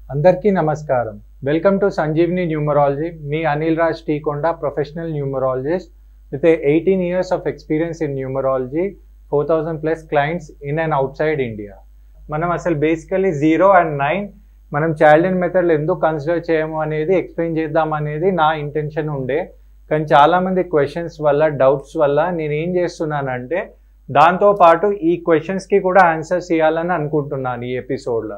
అందరికీ నమస్కారం welcome to Sanjeevni numerology మీ Anil Raj Teekonda professional numerologist with eighteen years of experience in numerology four thousand plus clients in and outside India మనం అసలు basically zero and nine మనం Chaldean మెథడ్లు ఎందుకు consider చేయము అనేది ఎక్స్ప్లెయిన్ చేద్దాం అనేది నా ఇంటెన్షన్ ఉండే కానీ చాలామంది క్వశ్చన్స్ వల్ల డౌట్స్ వల్ల నేను ఏం చేస్తున్నానంటే దాంతో పాటు ఈ క్వశ్చన్స్కి కూడా ఆన్సర్స్ ఇవ్వాలని అనుకుంటున్నాను ఈ ఎపిసోడ్లో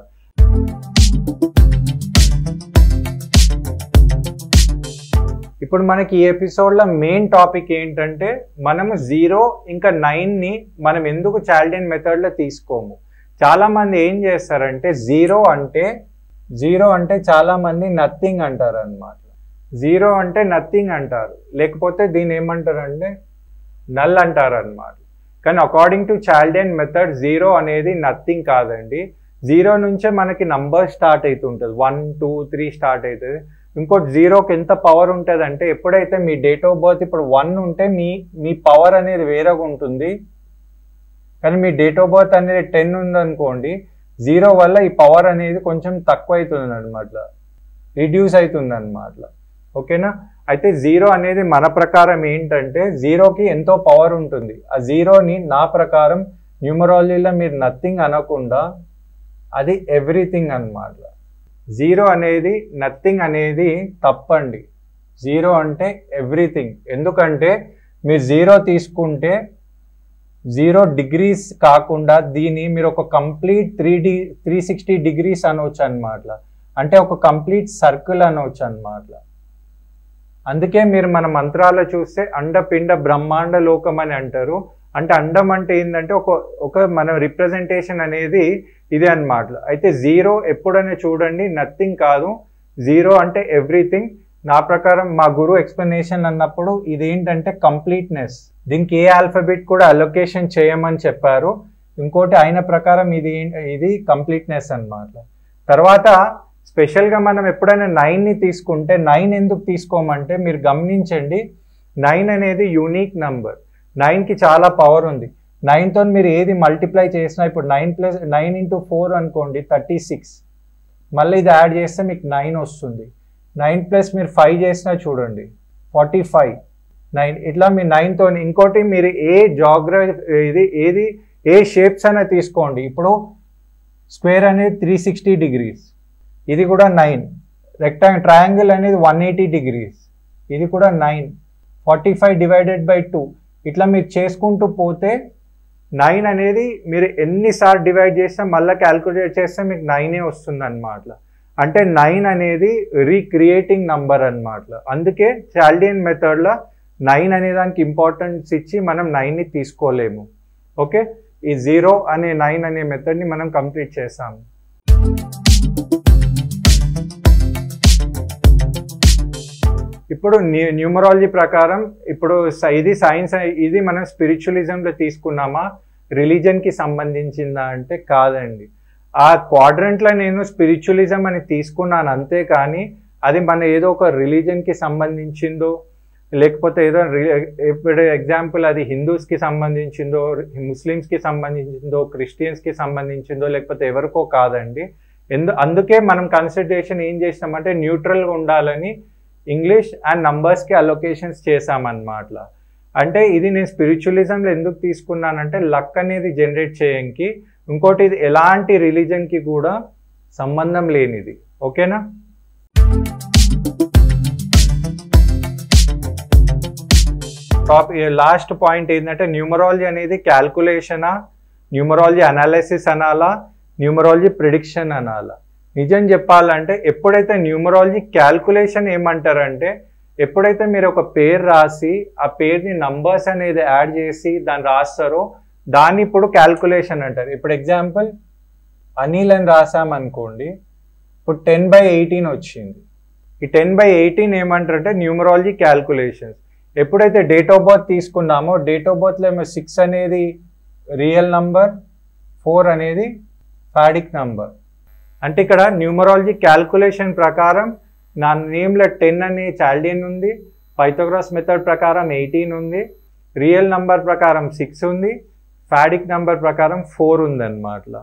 ఇప్పుడు మనకి ఈ ఎపిసోడ్లో మెయిన్ టాపిక్ ఏంటంటే మనము జీరో ఇంకా నైన్ని మనం ఎందుకు చైల్డ్ అండ్ మెథడ్లో తీసుకోము చాలామంది ఏం చేస్తారంటే జీరో అంటే జీరో అంటే చాలామంది నథింగ్ అంటారు అనమాట జీరో అంటే నథింగ్ అంటారు లేకపోతే దీన్ని ఏమంటారంటే నల్ అంటారు అనమాట కానీ according to Chaldean method zero అనేది నథింగ్ కాదండి జీరో నుంచే మనకి నంబర్ స్టార్ట్ అవుతుంటుంది వన్ టూ త్రీ స్టార్ట్ అవుతుంది ఇంకోటి జీరోకి ఎంత పవర్ ఉంటుంది అంటే ఎప్పుడైతే మీ డేట్ ఆఫ్ బర్త్ ఇప్పుడు వన్ ఉంటే మీ మీ పవర్ అనేది వేరేగా ఉంటుంది కానీ మీ డేట్ ఆఫ్ బర్త్ అనేది టెన్ ఉందనుకోండి జీరో వల్ల ఈ పవర్ అనేది కొంచెం తక్కువ అవుతుంది అనమాట రిడ్యూస్ అవుతుంది అనమాట ఓకేనా అయితే జీరో అనేది మన ప్రకారం ఏంటంటే జీరోకి ఎంతో పవర్ ఉంటుంది ఆ జీరోని నా ప్రకారం న్యూమరాలజీలో మీరు నథింగ్ అనకుండా అది ఎవ్రీథింగ్ అన్నమాట జీరో అనేది నథింగ్ అనేది తప్పండి జీరో అంటే ఎవ్రీథింగ్ ఎందుకంటే మీరు జీరో తీసుకుంటే జీరో డిగ్రీస్ కాకుండా దీన్ని మీరు ఒక complete three D three sixty degrees అనవచ్చు అనమాట అంటే ఒక కంప్లీట్ సర్కిల్ అనవచ్చు అనమాట అందుకే మీరు మన మంత్రాల్లో చూస్తే అండపిండ బ్రహ్మాండ లోకం అని అంటారు అంటే అండం అంటే ఏంటంటే ఒక ఒక మన రిప్రజెంటేషన్ అనేది ఇదే అనమాట అయితే జీరో ఎప్పుడైనా చూడండి నథింగ్ కాదు జీరో అంటే ఎవ్రీథింగ్ నా ప్రకారం మా గురువు ఎక్స్ప్లెనేషన్ అన్నప్పుడు ఇదేంటంటే కంప్లీట్నెస్ దీనికి ఏ ఆల్ఫబెట్ కూడా అలొకేషన్ చేయమని చెప్పారు ఇంకోటి ఆయన ప్రకారం ఇది ఇది కంప్లీట్నెస్ అన్నమాట తర్వాత స్పెషల్గా మనం ఎప్పుడైనా నైన్ని తీసుకుంటే నైన్ ఎందుకు తీసుకోమంటే మీరు గమనించండి నైన్ అనేది యూనిక్ నంబర్ నైన్కి చాలా పవర్ ఉంది నైన్తో మీరు ఏది మల్టిప్లై చేసినా ఇప్పుడు nine plus nine into four అనుకోండి థర్టీ సిక్స్ మళ్ళీ ఇది యాడ్ చేస్తే మీకు నైన్ వస్తుంది నైన్ ప్లస్ మీరు ఫైవ్ చేసినా చూడండి ఫార్టీ ఫైవ్ నైన్ ఇట్లా మీ నైన్తో ఇంకోటి మీరు ఏ జాగ్రఫీ ఇది ఏది ఏ షేప్స్ అయినా తీసుకోండి ఇప్పుడు స్క్వేర్ అనేది త్రీ సిక్స్టీ డిగ్రీస్ ఇది కూడా నైన్ రెక్టాంగ్ ట్రయాంగిల్ అనేది వన్ ఎయిటీ డిగ్రీస్ ఇది కూడా nine forty five divided by two ఇట్లా మీరు చేసుకుంటూ పోతే నైన్ అనేది మీరు ఎన్నిసార్లు డివైడ్ చేసినా మళ్ళీ క్యాల్కులేట్ చేస్తే మీకు నైనే వస్తుంది అనమాట అంటే నైన్ అనేది రీక్రియేటింగ్ నంబర్ అనమాట అందుకే చాల్డియన్ మెథడ్లో నైన్ అనే దానికి ఇంపార్టెన్స్ ఇచ్చి మనం నైన్ని తీసుకోలేము ఓకే ఈ జీరో అనే నైన్ అనే మెథడ్ని మనం కంప్లీట్ చేసాము ఇప్పుడు న్యూ న్యూమరాలజీ ప్రకారం ఇప్పుడు ఇది సైన్స్ ఇది మనం స్పిరిచువలిజంలో తీసుకున్నామా రిలీజన్కి సంబంధించిందా అంటే కాదండి ఆ క్వాడ్రంట్లో నేను స్పిరిచువలిజం అని తీసుకున్నాను అంతే కానీ అది మన ఏదో ఒక రిలీజన్కి సంబంధించిందో లేకపోతే ఏదో ఇప్పుడు ఎగ్జాంపుల్ అది హిందూస్కి సంబంధించిందో ముస్లిమ్స్కి సంబంధించిందో క్రిస్టియన్స్కి సంబంధించిందో లేకపోతే ఎవరికో కాదండి ఎందు అందుకే మనం కన్సిడరేషన్ ఏం చేసినామంటే న్యూట్రల్గా ఉండాలని ఇంగ్లీష్ అండ్ నంబర్స్కి అలొకేషన్స్ చేసామన్నమాట అంటే ఇది నేను స్పిరిచువలిజంలో ఎందుకు తీసుకున్నానంటే లక్ అనేది జనరేట్ చేయడానికి ఇంకోటి ఇది ఎలాంటి రిలీజన్కి కూడా సంబంధం లేనిది ఓకేనా టాప్ లాస్ట్ పాయింట్ ఏంటంటే న్యూమరాలజీ అనేది క్యాల్కులేషనా న్యూమరాలజీ అనాలిసిస్ అనాలా న్యూమరాలజీ ప్రిడిక్షన్ అనాలా నిజం చెప్పాలంటే ఎప్పుడైతే న్యూమరాలజీ క్యాల్కులేషన్ ఏమంటారంటే ఎప్పుడైతే మీరు ఒక పేరు రాసి ఆ పేరుని నంబర్స్ అనేది యాడ్ చేసి దాన్ని రాస్తారో దాన్ని ఇప్పుడు క్యాల్కులేషన్ అంటారు ఇప్పుడు ఎగ్జాంపుల్ అనిల్ అని రాసామనుకోండి ఇప్పుడు టెన్ బై ఎయిటీన్ వచ్చింది ఈ టెన్ బై ఎయిటీన్ ఏమంటారంటే న్యూమరాలజీ క్యాల్కులేషన్స్ ఎప్పుడైతే డేట్ ఆఫ్ బర్త్ తీసుకున్నామో డేట్ ఆఫ్ బర్త్లో ఏమో సిక్స్ అనేది రియల్ నంబర్ ఫోర్ అనేది ఫాడిక్ నంబర్ అంటే ఇక్కడ న్యూమరాలజీ క్యాల్కులేషన్ ప్రకారం నా నేమ్లో టెన్ అనే చాల్డియన్ ఉంది పైథోగ్రాస్ మెథడ్ ప్రకారం ఎయిటీన్ ఉంది రియల్ నంబర్ ప్రకారం సిక్స్ ఉంది ఫాడిక్ నంబర్ ప్రకారం ఫోర్ ఉందన్నమాట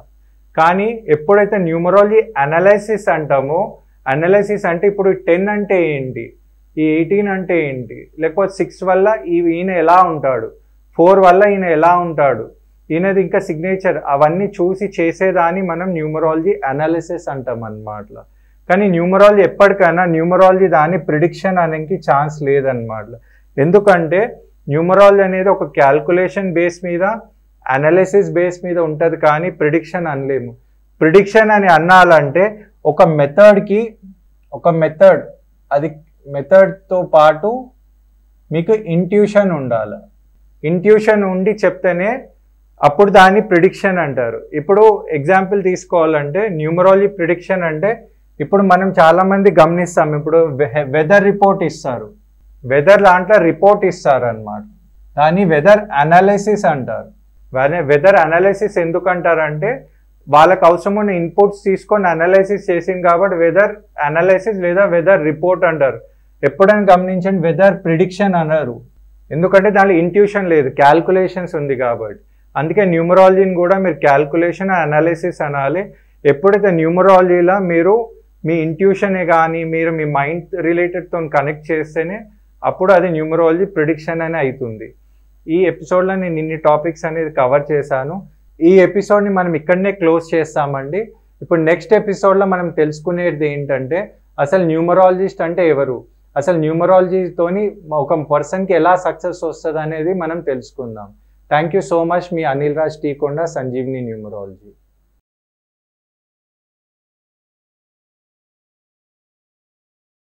కానీ ఎప్పుడైతే న్యూమరాలజీ అనాలైసిస్ అంటామో అనాలైసిస్ అంటే ఇప్పుడు టెన్ అంటే ఏంటి ఈ ఎయిటీన్ అంటే ఏంటి లేకపోతే సిక్స్ వల్ల ఈ ఈయన ఎలా ఉంటాడు ఫోర్ వల్ల ఈయన ఎలా ఉంటాడు ఈయనది ఇంకా సిగ్నేచర్ అవన్నీ చూసి చేసేదాన్ని మనం న్యూమరాలజీ అనాలిసిస్ అంటాం అన్నమాట కానీ న్యూమరాలజీ ఎప్పటికైనా న్యూమరాలజీ దాని ప్రిడిక్షన్ అనేది ఛాన్స్ లేదన్నమాట ఎందుకంటే న్యూమరాలజీ అనేది ఒక క్యాల్కులేషన్ బేస్ మీద అనాలిసిస్ బేస్ మీద ఉంటుంది కానీ ప్రిడిక్షన్ అనలేము ప్రిడిక్షన్ అని అన్నాలంటే ఒక మెథడ్కి ఒక మెథడ్ అది మెథడ్తో పాటు మీకు ఇంట్యూషన్ ఉండాలి ఇంట్యూషన్ ఉండి చెప్తేనే అప్పుడు దాన్ని ప్రిడిక్షన్ అంటారు ఇప్పుడు ఎగ్జాంపుల్ తీసుకోవాలంటే న్యూమరాలజీ ప్రిడిక్షన్ అంటే ఇప్పుడు మనం చాలా మంది గమనిస్తాం ఇప్పుడు వెదర్ రిపోర్ట్ ఇస్తారు వెదర్ దాంట్లో రిపోర్ట్ ఇస్తారు అనమాట దాన్ని వెదర్ అనాలిసిస్ అంటారు వెదర్ అనాలిసిస్ ఎందుకు అంటారంటే వాళ్ళకి అవసరమైన ఇన్పుట్స్ తీసుకొని అనాలైసిస్ చేసింది కాబట్టి వెదర్ అనాలైసిస్ లేదా వెదర్ రిపోర్ట్ అంటారు ఎప్పుడైనా గమనించండి వెదర్ ప్రిడిక్షన్ అన్నారు ఎందుకంటే దాంట్లో ఇంట్యూషన్ లేదు క్యాల్కులేషన్స్ ఉంది కాబట్టి అందుకే న్యూమరాలజీని కూడా మీరు క్యాల్కులేషన్ అనాలిసిస్ అనాలి ఎప్పుడైతే న్యూమరాలజీలో మీరు మీ ఇంట్యూషనే కానీ మీరు మీ మైండ్ రిలేటెడ్తో కనెక్ట్ చేస్తేనే అప్పుడు అది న్యూమరాలజీ ప్రిడిక్షన్ అని అవుతుంది ఈ ఎపిసోడ్లో నేను ఇన్ని టాపిక్స్ అనేది కవర్ చేశాను ఈ ఎపిసోడ్ని మనం ఇక్కడనే క్లోజ్ చేస్తామండి ఇప్పుడు నెక్స్ట్ ఎపిసోడ్లో మనం తెలుసుకునేది ఏంటంటే అసలు న్యూమరాలజిస్ట్ అంటే ఎవరు అసలు న్యూమరాలజీతోని ఒక పర్సన్కి ఎలా సక్సెస్ వస్తుంది అనేది మనం తెలుసుకుందాం థ్యాంక్ యూ సో మచ్ మీ అనిల్ రాజ్ టీకొండ సంజీవ్ని న్యూమరాలజీ